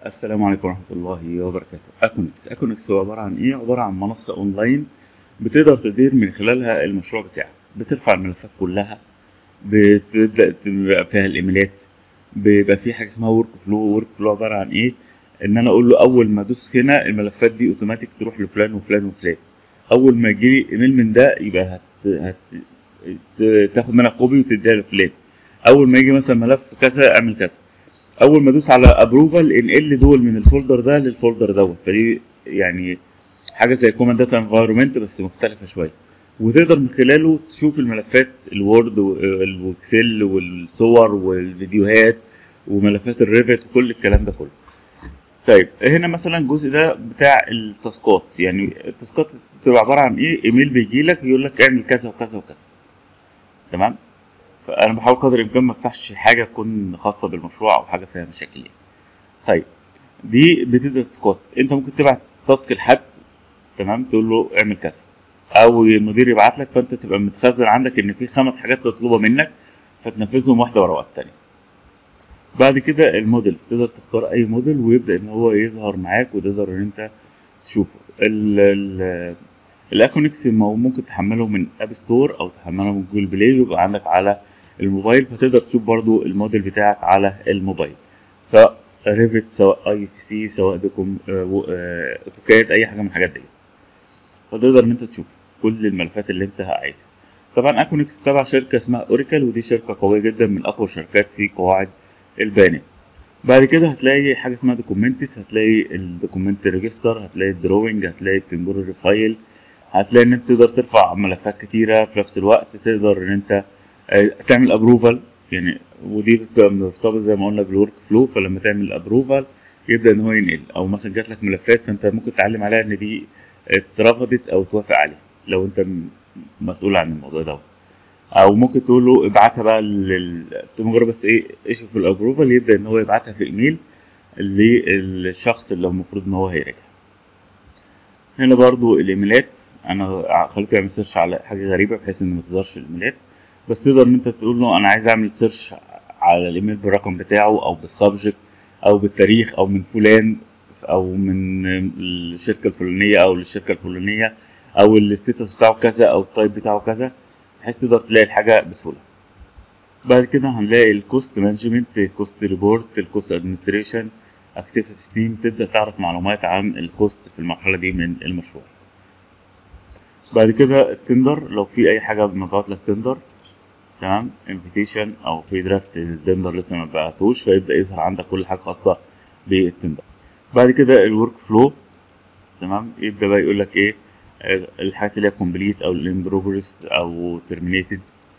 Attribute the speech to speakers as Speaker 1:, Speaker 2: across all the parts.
Speaker 1: السلام عليكم ورحمة الله وبركاته أكونكس أكونكس هو عبارة عن إيه؟ عبارة عن منصة أونلاين بتقدر تدير من خلالها المشروع بتاعك بترفع الملفات كلها بتبدأ تبقى فيها الإيميلات بيبقى في حاجة اسمها ورك فلو ورك فلو عبارة عن إيه؟ إن أنا أقول له أول ما أدوس هنا الملفات دي أوتوماتيك تروح لفلان وفلان وفلان أول ما يجيلي إيميل من ده يبقى هت... هت... ت- تاخد منها كوبي وتديها لفلان أول ما يجي مثلا ملف كذا اعمل كذا اول ما ادوس على ابروفال انقل دول من الفولدر ده للفولدر دوت فدي يعني حاجه زي كوماند داتا انفايرمنت بس مختلفه شويه وتقدر من خلاله تشوف الملفات الوورد والاكسل والصور والفيديوهات وملفات الريفت وكل الكلام ده كله طيب هنا مثلا الجزء ده بتاع التاسكات يعني التاسكات بتبقى عباره عن ايه ايميل بيجي لك يقول لك اعمل كذا وكذا وكذا تمام فانا بحاول قدر الامكان ما افتحش حاجه تكون خاصه بالمشروع او حاجه فيها مشاكل يعني. طيب دي بتبدا تاسكات انت ممكن تبعت تاسك لحد تمام تقول له اعمل كذا او المدير يبعت لك فانت تبقى متخزن عندك ان في خمس حاجات مطلوبه منك فتنفذهم واحده ورا التانيه بعد كده الموديلز تقدر تختار اي موديل ويبدا ان هو يظهر معاك وتقدر ان انت تشوفه ال ال الاكونكس مو- ممكن تحمله من اب ستور او تحمله من جوجل بلاي ويبقى عندك على الموبايل فتقدر تشوف برضو الموديل بتاعك على الموبايل سواء ريفت سواء اي في سي سواء دوكم آه، و- آه، اوتوكاد اي حاجه من الحاجات دي فتقدر ان انت تشوف كل الملفات اللي انت عايزها طبعا اكونكس تبع شركه اسمها اوريكل ودي شركه قويه جدا من اقوى الشركات في قواعد البيانات بعد كده هتلاقي حاجه اسمها دوكيومنتس هتلاقي الدوكيومنت ريجستر هتلاقي الدروينج هتلاقي التمبورري فايل هتلاقي ان انت تقدر ترفع ملفات كتيره في نفس الوقت تقدر ان انت آه، تعمل ابروفال يعني ودي بتبقى مرتبطه زي ما قلنا بالورك فلو فلما تعمل ابروفال يبدا ان هو ينقل او مثلا جات لك ملفات فانت ممكن تعلم عليها ان دي اترفضت او توافق عليها لو انت م- مسؤول عن الموضوع دوت او ممكن تقول له ابعتها بقى لل مجرد بس ايه اشوف الابروفال يبدا ان هو يبعتها في ايميل للشخص اللي المفروض ان هو هيراجع هنا برضو الايميلات انا خليته يعمل سيرش على حاجه غريبه بحيث ان ما تظهرش الايميلات بس تقدر ان انت تقول له انا عايز اعمل سيرش على الايميل بالرقم بتاعه او بالسبجكت او بالتاريخ او من فلان او من الشركه الفلانيه او للشركه الفلانيه او الستاتس بتاعه كذا او التايب بتاعه كذا بحيث تقدر تلاقي الحاجه بسهوله بعد كده هنلاقي الكوست مانجمنت الكوست ريبورت الكوست ادمنستريشن اكتيفيتي ستيم تبدا تعرف معلومات عن الكوست في المرحله دي من المشروع بعد كده التندر لو في اي حاجه مبعوت لك تندر تمام انفيتيشن او في درافت التندر لسه ما بعتوش فيبدا يظهر عندك كل حاجه خاصه بالتندر بعد كده الورك فلو تمام يبدا بقى يقول لك ايه آه، الحاجات اللي هي كومبليت او الان بروجرس او ترمينيتد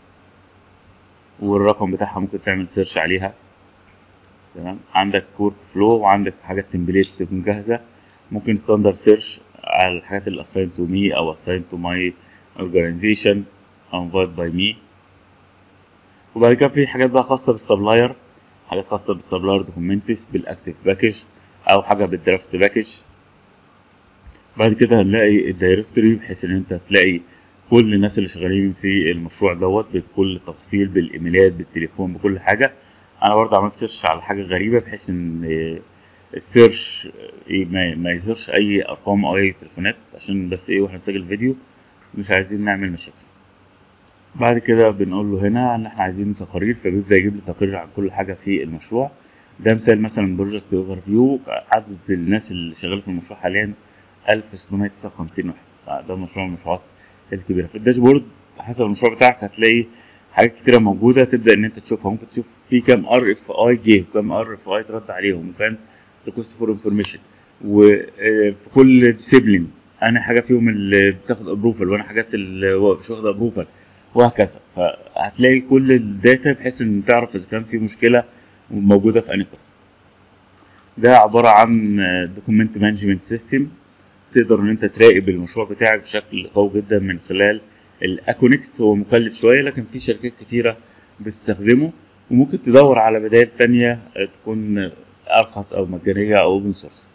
Speaker 1: والرقم بتاعها ممكن تعمل سيرش عليها تمام عندك ورك فلو وعندك حاجات تمبليت تكون جاهزه ممكن ستاندر سيرش على الحاجات اللي اساين تو مي او اساين تو ماي اورجانيزيشن او انفايت باي مي وبعد كده في حاجات بقى خاصه بالسبلاير حاجات خاصه بالسبلاير دوكيومنتس بالاكتيف باكج او حاجه بالدرافت باكج بعد كده هنلاقي الدايركتوري بحيث ان انت تلاقي كل الناس اللي شغالين في المشروع دوت بكل التفاصيل بالايميلات بالتليفون بكل حاجه انا برضه عملت سيرش على حاجه غريبه بحيث ان السيرش إيه ما ما يظهرش اي ارقام او اي تليفونات عشان بس ايه واحنا بنسجل فيديو مش عايزين نعمل مشاكل بعد كده بنقول له هنا ان احنا عايزين تقارير فبيبدا يجيب لي تقرير عن كل حاجه في المشروع ده مثال مثلا بروجكت اوفر فيو عدد الناس اللي شغاله في المشروع حاليا 1659 واحد فده مشروع من المشروعات الكبيره في الداشبورد حسب المشروع بتاعك هتلاقي حاجات كتيره موجوده تبدا ان انت تشوفها ممكن تشوف في كام ار اف اي جه وكام ار اف اي ترد عليهم وكان ريكوست فور انفورميشن وفي كل ديسيبلين انا حاجه فيهم اللي بتاخد ابروفل وانا حاجات اللي هو مش واخد ابروفل وهكذا فهتلاقي كل الداتا بحيث ان تعرف اذا كان في مشكله موجوده في انهي قسم ده عباره عن دوكيمنت مانجمنت سيستم تقدر ان انت تراقب المشروع بتاعك بشكل قوي جدا من خلال الاكونكس هو مكلف شويه لكن في شركات كتيره بتستخدمه وممكن تدور على بدائل تانية تكون ارخص او مجانيه او اوبن سورس